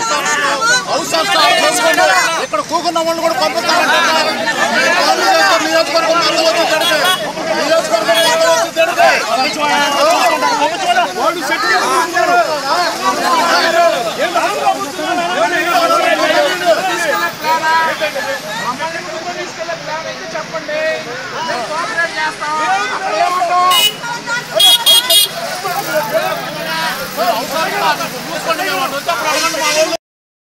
House of staff చేసుకుంటూ ఇక్కడ కూకున్న వాళ్ళు కూడా పంపిస్తారంటున్నారు వాళ్ళు చేస్తారు నియోజకవర్గం మొత్తం వచ్చి తిడితే నియోజకవర్గం మొత్తం వచ్చి తిడితే వాళ్ళు సెట్ చేసుకుంటారు చెప్పండి మేము కోఆపరేట్ చేస్తాం అక్కడ ఏమంటాం చూసుకోండి మేము అటు వచ్చి అప్పుడు అడగండి మా వాళ్ళు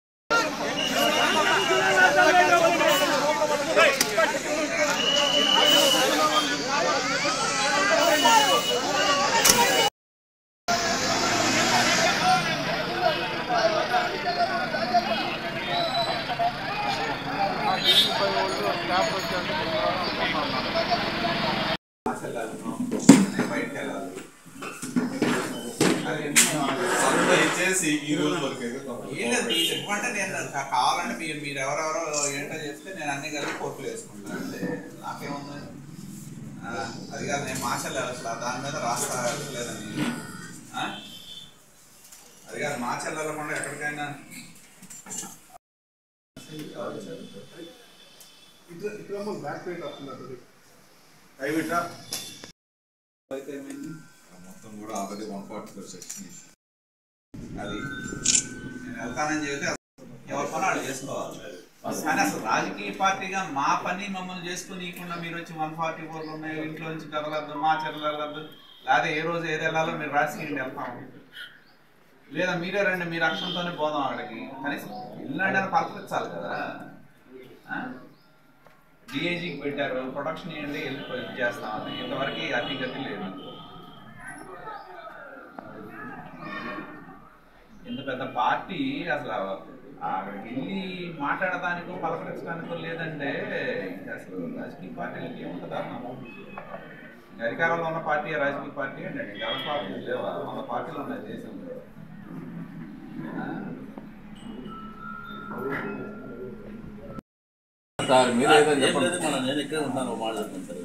అంతా ఇచ్చేసి ఈ రోజు వరకు అయితే కొంత- ఏం లేదు మీరు చెప్పమంటే నేను కా- కావాలంటే మీరు మీరు ఎవరెవరో ఏంటో చెప్తే నేను అన్ని కలిపి కోర్టులు వేసుకుంటాను అంటే నాకేముంది ఆ, అది కాదు నేను మార్షల్ అసలు దాని మీద రాస్తా లేదని ఆ? అది కాదు మార్షల్ వెళ్ళకుండా ఎక్కడికైనా ప్రైవేటా అయితే ఏమైంది మొత్తం కూడా already one forty four section అది నేను వెళ్తానని చెబితే ఎవరి పని వాళ్ళు చేసుకోవాలి కానీ అసలు రాజకీయ పార్టీగా మా పని మమ్మల్ని చేసుకునియకుండా మీరు వచ్చి వన్ ఫార్టీ ఫోర్లు ఉన్నాయి ఇంట్లో నుంచి కదలద్దు మా చెల్లెలు వెళ్ళద్దు లేదా ఏ రోజు ఏది వెళ్ళాలో మీరు రాజకీయం వెళ్తాము లేదా మీరే రండి మీ రక్షణతోనే పోదాం అక్కడికి కనీసం ఇల్లండి అని పలకరించాలి కదా డిఐజీకి పెట్టారు ప్రొడక్షన్ ఏంటి వెళ్ళి ఇది చేస్తామని ఇంతవరకు అతి గతి లేదు ఇంత పెద్ద పార్టీ అసలు అక్కడికి వెళ్ళి మాట్లాడటానికో పలకరించడానికో లేదంటే ఇంకా అసలు రాజకీయ పార్టీలకి ఏముంటుంది అర్థం ఇంకా అధికారంలో ఉన్న పార్టీ రాజకీయ పార్టీ ఏంటండి జన పార్టీ లేవా మన పార్టీలు ఉన్నాయి దేశంలో ఆ? సార్ మీరు ఏదైనా ఏం లేదు చెప్పండి మన నేను ఇక్కడే ఉంటాను మాట చెప్పండి సార్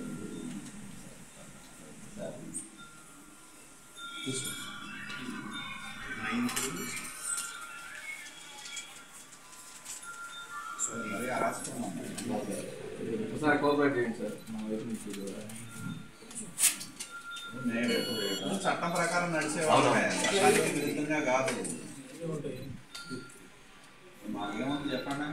సో మరి అరాచకం ఉంది. ఒకసారి కోఆపరేట్ చేయండి సార్ మా వైపు నుంచి కూడా. నేను ఎప్పుడు చట్టం ప్రకారం నడిచే వాళ్ళమే చట్టానికి విరుద్ధంగా కాదు మాకేముంది చెప్పండి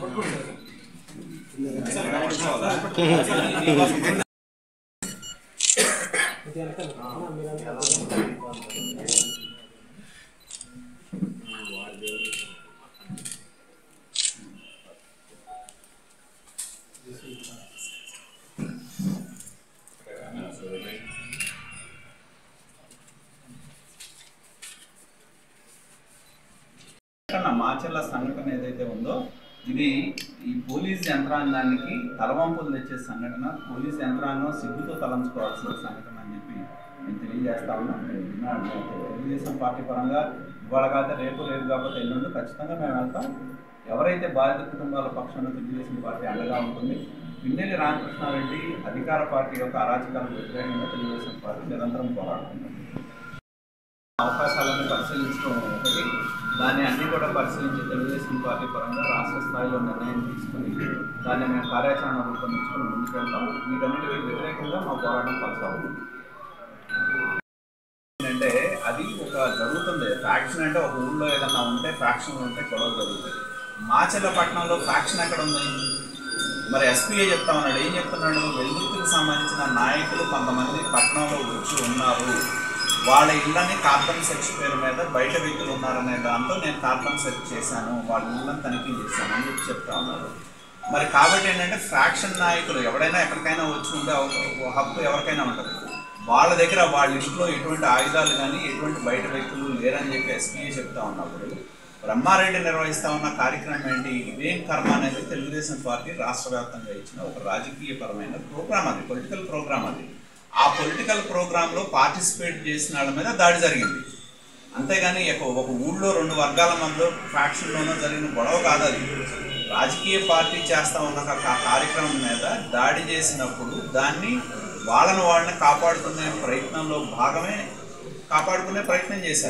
సంఘటన మాచర్ల సంఘటన ఏదైతే ఉందో ఇది ఈ పోలీస్ యంత్రాంగానికి తలవంపులు తెచ్చే సంఘటన పోలీస్ యంత్రాంగం సిగ్గుతో తలంచుకోవాల్సిన సంఘటన అని చెప్పి నేను తెలియజేస్తా ఉన్నాను నేను విన్నాను. తెలుగుదేశం పార్టీ పరంగా ఇవాళ కాకపోతే రేపు రేపు కాకపోతే ఎల్లుండి ఖచ్చితంగా మేము వెళ్తాం ఎవరైతే బాధిత కుటుంబాల పక్షాన తెలుగుదేశం పార్టీ అండగా ఉంటుంది పిన్నెల్లి రామకృష్ణారెడ్డి అధికార పార్టీ యొక్క అరాచకాలకు వ్యతిరేకంగా తెలుగుదేశం పార్టీ నిరంతరం పోరాడుతుంది అవకాశాలను పరిశీలించడం ఒకటి దాన్ని అన్ని కూడా పరిశీలించి తెలుగుదేశం పార్టీ పరంగా రాష్ట్ర స్థాయిలో నిర్ణయం తీసుకుని దాన్ని మేము కార్యాచరణ రూపొందించుకొని ముందుకెళ్తాం వీటన్నిటికీ వ్యతిరేకంగా మా పోరాటం కొనసాగుతుంది అంటే అది ఒక జరుగుతుంది ఫ్యాక్షన్ అంటే ఒక ఊళ్ళో ఏదన్నా ఉంటే ఫ్యాక్షన్ ఉంటే గొడవ జరుగుతుంది మాచర్లపట్నంలో ఫ్యాక్షన్ ఎక్కడ ఉంది మరి ఎస్పీఏ చెప్తా ఉన్నాడు ఏం చెప్తున్నాడు వెల్లుర్తికి సంబంధించిన నాయకులు కొంతమంది పట్టణంలో వచ్చి ఉన్నారు వాళ్ళ ఇళ్ళని కార్బన్ సెర్చ్ పేరు మీద బయట వ్యక్తులు ఉన్నారనే దాంతో నేను కార్బన్ సెర్చ్ చేశాను వాళ్ళ ఇళ్ళని తనిఖీ చేశాను అని చెప్పి చెప్తా ఉన్నారు మరి కాబట్టి ఏంటంటే ఫ్రాక్షన్ నాయకులు ఎవడైనా ఎక్కడికైనా వచ్చి ఉండే ఒక హక్కు ఎవరికైనా ఉంటుంది వాళ్ళ దగ్గర వాళ్ళ ఇంట్లో ఎటువంటి ఆయుధాలు కానీ ఎటువంటి బయట వ్యక్తులు లేరని చెప్పి ఎస్పీఏ చెప్తా ఉన్నప్పుడు బ్రహ్మారెడ్డి నిర్వహిస్తా ఉన్న కార్యక్రమం ఏంటి ఇదేం కర్మ అనేది తెలుగుదేశం పార్టీ రాష్ట్ర వ్యాప్తంగా ఇచ్చిన ఒక రాజకీయపరమైన ప్రోగ్రామ్ అది పొలిటికల్ ప్రోగ్రామ్ అది ఆ పొలిటికల్ ప్రోగ్రాంలో పార్టిసిపేట్ చేసిన వాళ్ళ మీద దాడి జరిగింది అంతేగాని ఒక ఒక ఊళ్ళో రెండు వర్గాల మధ్య ఫ్యాక్షన్లోనో జరిగిన గొడవ కాదు అది రాజకీయ పార్టీ చేస్తా ఉన్న ఒక కా- కార్యక్రమం మీద దాడి చేసినప్పుడు దాన్ని వాళ్ళని వాళ్ళని కాపాడుకునే ప్రయత్నంలో భాగమే కాపాడుకునే ప్రయత్నం చేశారు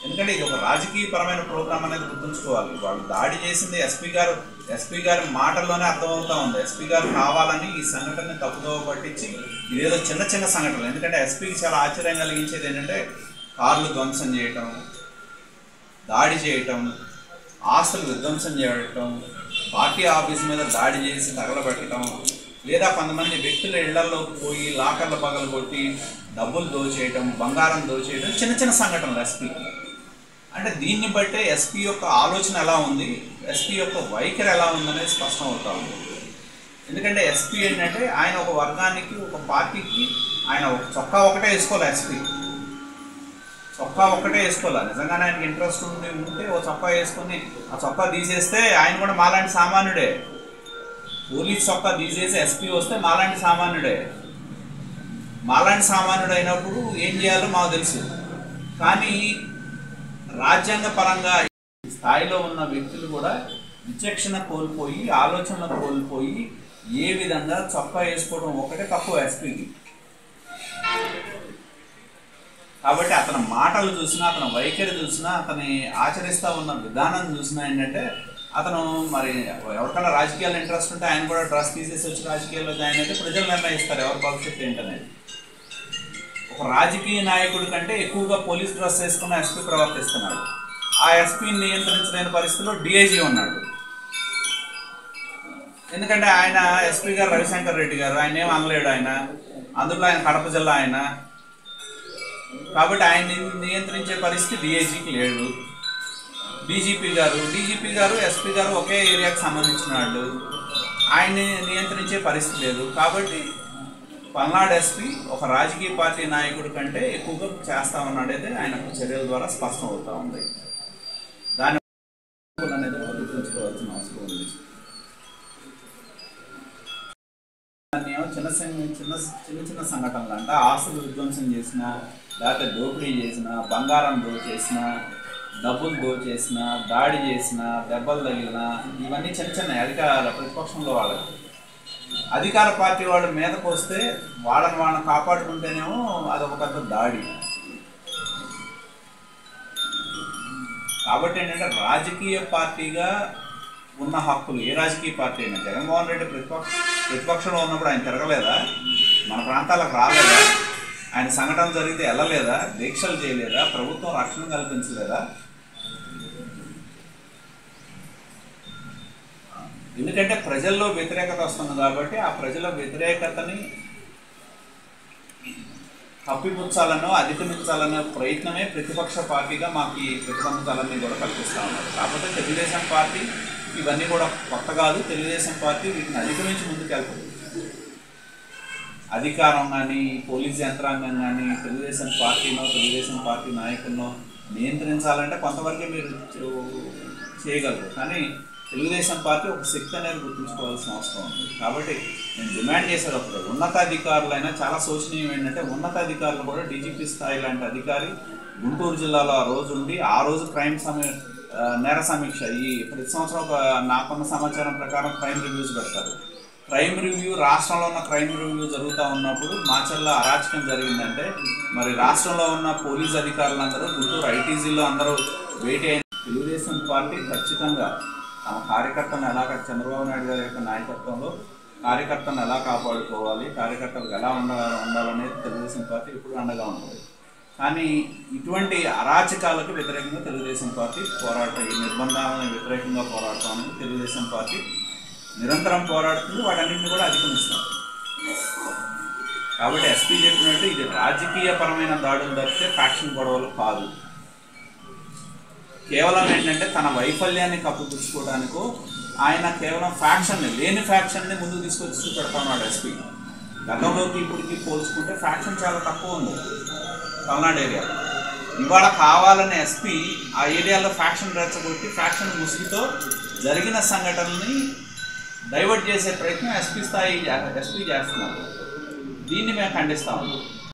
ఎందుకంటే ఇది ఒక రాజకీయపరమైన ప్రోగ్రామ్ అనేది గుర్తుంచుకోవాలి వాళ్ళు దాడి చేసింది ఎస్పీ గారు ఎస్పీ గారి మాటల్లోనే అర్థమవుతా ఉంది ఎస్పీ గారు కావాలని ఈ సంఘటనని తప్పుదోవ పట్టించి ఇదేదో చిన్న చిన్న సంఘటనలు ఎందుకంటే ఎస్పీకి చాలా ఆశ్చర్యం కలిగించేది ఏంటంటే కార్లు ధ్వంసం చేయటం దాడి చేయటం ఆస్తులు విధ్వంసం చేయటం పార్టీ ఆఫీస్ మీద దాడి చేసి తగలబెట్టడం లేదా కొంతమంది వ్యక్తుల ఇళ్లలోకి పోయి లాకర్ల పగలు కొట్టి డబ్బులు దోచేయటం బంగారం దోచేయటం చిన్న చిన్న సంఘటనలు ఎస్పీ అంటే దీన్ని బట్టే ఎస్పీ యొక్క ఆలోచన ఎలా ఉంది ఎస్పీ యొక్క వైఖరి ఎలా ఉందనేది స్పష్టం అవుతా ఉంది ఎందుకంటే ఎస్పీ ఏంటంటే ఆయన ఒక వర్గానికి ఒక పార్టీకి ఆయన ఒక చొక్కా ఒకటే వేసుకోవాలి ఎస్పీ చొక్కా ఒక్కటే వేసుకోవాలి నిజంగానే ఆయనకి ఇంట్రెస్ట్ ఉండి ఉంటే ఓ చొక్కా వేసుకొని ఆ చొక్కా తీసేస్తే ఆయన కూడా మాలాంటి సామాన్యుడే పోలీస్ చొక్కా తీసేసి ఎస్పీ వస్తే మాలాంటి సామాన్యుడే మాలాంటి సామాన్యుడు అయినప్పుడు ఏం చేయాలో మాకు తెలుసు కానీ రాజ్యాంగ పరంగా ఈ స్థాయిలో ఉన్న వ్యక్తులు కూడా విచక్షణ కోల్పోయి ఆలోచన కోల్పోయి ఏ విధంగా చొక్కా వేసుకోవడం ఒకటే తక్కువ ఎస్పీకి కాబట్టి అతని మాటలు చూసినా అతని వైఖరి చూసినా అతని ఆచరిస్తూ ఉన్న విధానం చూసినా ఏంటంటే అతను మరి ఎవరికైనా రాజకీయాలు ఇంట్రెస్ట్ ఉంటే ఆయన కూడా డ్రెస్ తీసేసి వచ్చి రాజకీయాల్లో జాయిన్ అయితే ప్రజలు నిర్ణయిస్తారు ఎవరి భవిష్యత్తు ఏంటనేది ఒక రాజకీయ నాయకుడి కంటే ఎక్కువగా పోలీస్ డ్రెస్ వేసుకున్న ఎస్పీ ప్రవర్తిస్తున్నాడు ఆ ఎస్పీని నియంత్రించలేని పరిస్థితిలో డిఐజీ ఉన్నాడు ఎందుకంటే ఆయన ఎస్పీ గారు రవిశంకర్ రెడ్డి గారు ఆయన ఏం అనలేడు ఆయన అందులో ఆయన కడప జిల్లా ఆయన కాబట్టి ఆయన నియంత్రించే పరిస్థితి డిఐజీకి లేడు డీజీపీ గారు డీజీపీ గారు ఎస్పీ గారు ఒకే ఏరియాకి సంబంధించిన వాళ్ళు ఆయన్ని నియంత్రించే పరిస్థితి లేదు కాబట్టి పల్నాడు ఎస్పీ ఒక రాజకీయ పార్టీ నాయకుడి కంటే ఎక్కువగా చేస్తా ఉన్నాడైతే ఆయన చర్యల ద్వారా స్పష్టం అవుతా ఉంది దాని అనేది గుర్తుంచుకోవాల్సిన అవసరం ఉంది దాన్ని ఏమో చిన్న చిన్న చిన్న చిన్న చిన్న సంఘటనలు అంటే ఆస్తులు విధ్వంసం చేసిన లేకపోతే దోపిడీ చేసిన బంగారం దోచేసిన డబ్బులు దోచేసిన దాడి చేసిన దెబ్బలు తగిలిన ఇవన్నీ చిన్న చిన్న అధికార ప్రతిపక్షంలో వాళ్ళకి అధికార పార్టీ వాళ్ళ మీదకు వస్తే వాళ్ళని వాళ్ళని కాపాడుకుంటేనేమో అదొక పెద్ద దాడి కాబట్టి ఏంటంటే రాజకీయ పార్టీగా ఉన్న హక్కులు ఏ రాజకీయ పార్టీ అయినా జగన్మోహన్ రెడ్డి ప్రతిపక్ష ప్రతిపక్షంలో ఉన్నప్పుడు ఆయన తిరగలేదా మన ప్రాంతాలకు రాలేదా ఆయన సంఘటన జరిగితే వెళ్ళలేదా దీక్షలు చేయలేదా ప్రభుత్వం రక్షణ కల్పించలేదా ఎందుకంటే ప్రజల్లో వ్యతిరేకత వస్తుంది కాబట్టి ఆ ప్రజల వ్యతిరేకతని కప్పిపుచ్చాలనో అధిగమించాలనే ప్రయత్నమే ప్రతిపక్ష పార్టీగా మాకు ఈ ప్రతిబంధకాలన్నీ కూడా కల్పిస్తూ ఉన్నారు కాకపోతే తెలుగుదేశం పార్టీ ఇవన్నీ కూడా కొత్త కాదు తెలుగుదేశం పార్టీ వీటిని అధిగమించి ముందుకెళ్తుంది అధికారం కానీ పోలీస్ యంత్రాంగం కానీ తెలుగుదేశం పార్టీనో తెలుగుదేశం పార్టీ నాయకులను నియంత్రించాలంటే కొంతవరకే మీరు చే- చేయగలరు కానీ తెలుగుదేశం పార్టీ ఒక శక్తి అనేది గుర్తుంచుకోవాల్సిన అవసరం ఉంది కాబట్టి నేను డిమాండ్ చేసేది ఒకటి ఉన్నతాధికారులైనా చాలా శోచనీయం ఏంటంటే ఉన్నతాధికారులు కూడా డీజీపీ స్థాయి లాంటి అధికారి గుంటూరు జిల్లాలో ఆ రోజు ఉండి ఆ రోజు క్రైమ్ సమీ ఆ, నేర సమీక్ష ఈ ప్రతి సంవత్సరం ఒక నాకున్న సమాచారం ప్రకారం క్రైమ్ రివ్యూస్ పెడతారు క్రైమ్ రివ్యూ రాష్ట్రంలో ఉన్న క్రైమ్ రివ్యూ జరుగుతూ ఉన్నప్పుడు మాచర్ల అరాచకం జరిగిందంటే మరి రాష్ట్రంలో ఉన్న పోలీస్ అధికారులందరూ గుంటూరు ఐటీజీలో అందరూ భేటీ అయిన తెలుగుదేశం పార్టీ ఖచ్చితంగా తమ కార్యకర్తలను ఎలా చంద్రబాబు నాయుడు గారి యొక్క నాయకత్వంలో కార్యకర్తలను ఎలా కాపాడుకోవాలి కార్యకర్తలకు ఎలా ఉండ ఉండాలనేది తెలుగుదేశం పార్టీ ఎప్పుడు అండగా ఉంటుంది కానీ ఇటువంటి అరాచకాలకు వ్యతిరేకంగా తెలుగుదేశం పార్టీ పోరాట ఈ నిర్బంధాలను వ్యతిరేకంగా పోరాడతామని తెలుగుదేశం పార్టీ నిరంతరం పోరాడుతుంది వాటన్నింటిని కూడా అధిగమిస్తాం కాబట్టి ఎస్పీ చెప్పినట్టు ఇది రాజకీయపరమైన దాడులు తప్పితే ఫ్యాక్షన్ గొడవలు కాదు కేవలం ఏంటంటే తన వైఫల్యాన్ని కప్పిపుచ్చుకోవడానికో ఆయన కేవలం ఫ్యాక్షన్ని లేని ఫ్యాక్షన్ని ముందుకు తీసుకొచ్చి చూపెడతా ఉన్నాడు ఎస్పీ గతంలోకి ఇప్పటికి పోల్చుకుంటే ఫ్యాక్షన్ చాలా తక్కువ ఉంది పల్నాడు ఏరియాలో ఇవాళ కావాలని ఎస్పీ ఆ ఏరియాలో ఫ్యాక్షన్ రెచ్చగొట్టి ఫ్యాక్షన్ ముసుగుతో జరిగిన సంఘటనల్ని డైవర్ట్ చేసే ప్రయత్నం ఎస్పీ స్థాయి ఎస్పీ చేస్తున్నారు దీన్ని మేము ఖండిస్తా ఉన్నాం